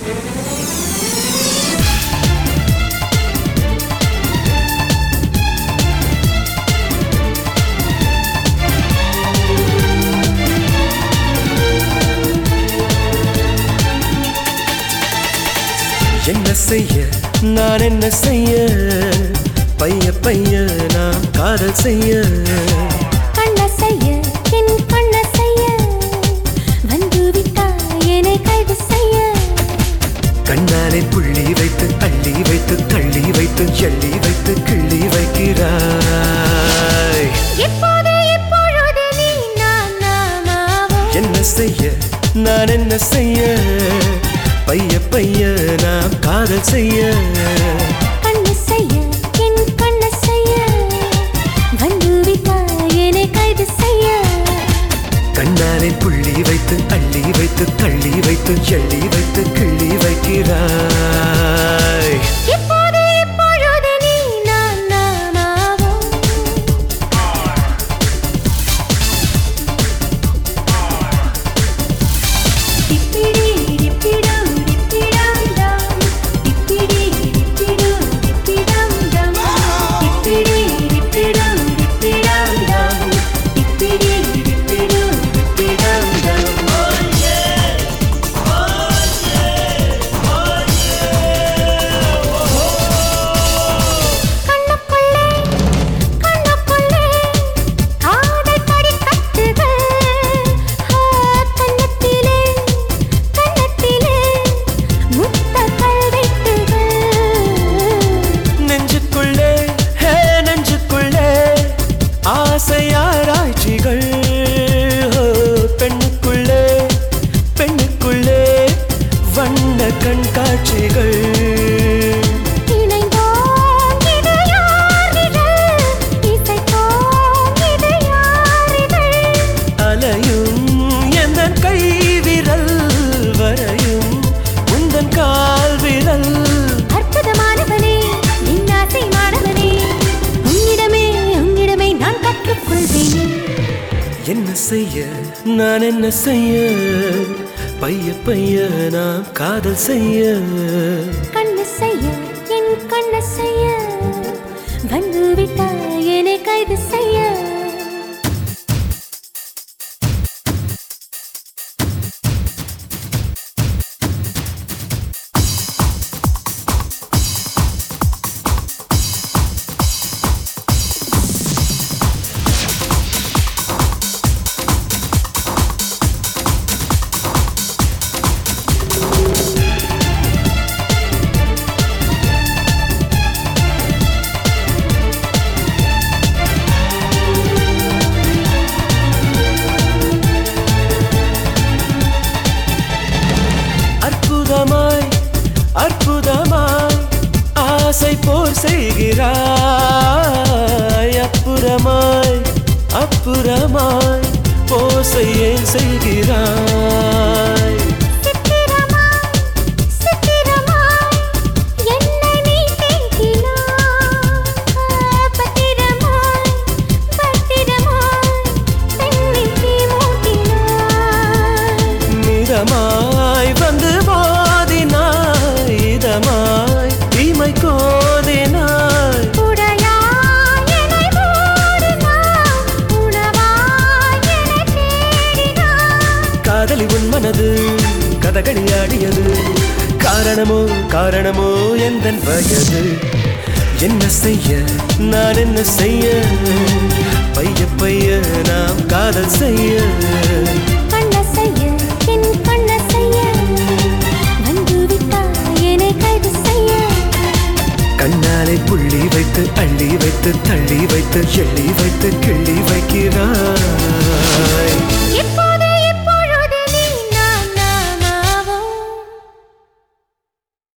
என்ன செய்ய நான் என்ன செய்ய பைய பைய நான் காதல் செய்ய கண்ண செய்ய என் கண்ண செய்ய வந்து விட்டாய் என்னை கைது செய்ய கண்ணாலே புள்ளி வைத்து அள்ளி வைத்து தள்ளி வைத்து எள்ளி வைத்து கிள்ளி வைக்கிறாய் இப்போது இப்பொழுது நீ நான் நாமாவோம் என்ன செய்ய நான் என்ன செய்ய பைய பைய நான் காதல் செய்ய கண்ண செய்ய என் கண்ண செய்ய வந்து விட்டாய் என்னை கைது செய்ய கண்ணாலே புள்ளி வைத்து அள்ளி வைத்து தள்ளி வைத்து எள்ளி வைத்து கிள்ளி வைக்கிறாய் இப்போது இப்பொழுது நீ நான் நாமாவோம் டிப்பிடி டிப்பிடம் டிப்பிடம் டம் டிப்பிடி டிப்பிடும் டிப்பிடம் டம் டிப்பிடி டிப்பிடம் டிப்பிடம் டம் டிப்பிடி டிப்பிடும் டிப்பிடம் டம் கண்ணுக்குள்ளே கண்ணுக்குள்ளே காதல் படிக்கட்டுகள் ஆ, கன்னத்திலே கன்னத்திலே முத்த கல்வெட்டுகள் நெஞ்சுக்குள்ளே ஹே நெஞ்சுக்குள்ளே ஆசையாராய்ச்சிகள் ஓ, பெண்ணுக்குள்ளே பெண்ணுக்குள்ளே வண்ண கண்காட்சிகள் இணைந்தோம் இது யாரிதழ் இசைத்தோம் இது யாரிதழ் அலையும் எந்த கை விரல் வரையும் உந்தன் கால் விரல் அற்புதமானவனே இன்னாசை மாணவனே உன்னிடமே உன்னிடமே நான் கற்றுக்கொள்வேனே என்ன செய்ய நான் என்ன செய்ய பைய பைய நான் காதல் செய்ய கண்ணு செய்ய என் கண்ணு செய்ய வந்து விட்டாய் என்னை கைது செய்ய அற்புதமாய் அற்புதமாய் ஆசை போர் செய்கிறாய் அப்புறமாய் அப்புறமாய் போசை ஏன் செய்கிறாய் சித்திரமாய் சித்திரமாய் என்னை நீ தேக்கினாய் பத்திரமாய் பத்திரமாய் பெண்ணின் தீ மூட்டினாய் மிதமாய் வந்து மோதினாய் இதமாய் தீமை கோதினாய் உடையாய் என்னை மூடினாய் உணவாய் என்னை தேடினாய் காதலி உன் மனது கதகளி ஆடியது காரணமோ காரணமோ எந்த வயது என்ன செய்ய நான் என்ன செய்ய பைய பைய நாம் காதல் செய்ய கண்ண செய்ய என் கண்ண செய்ய வந்து விட்டாய் என்னை கைது செய்ய கண்ணாலே புள்ளி வைத்து அள்ளி வைத்து தள்ளி வைத்து எள்ளி வைத்து கிள்ளி வைக்கிறாய்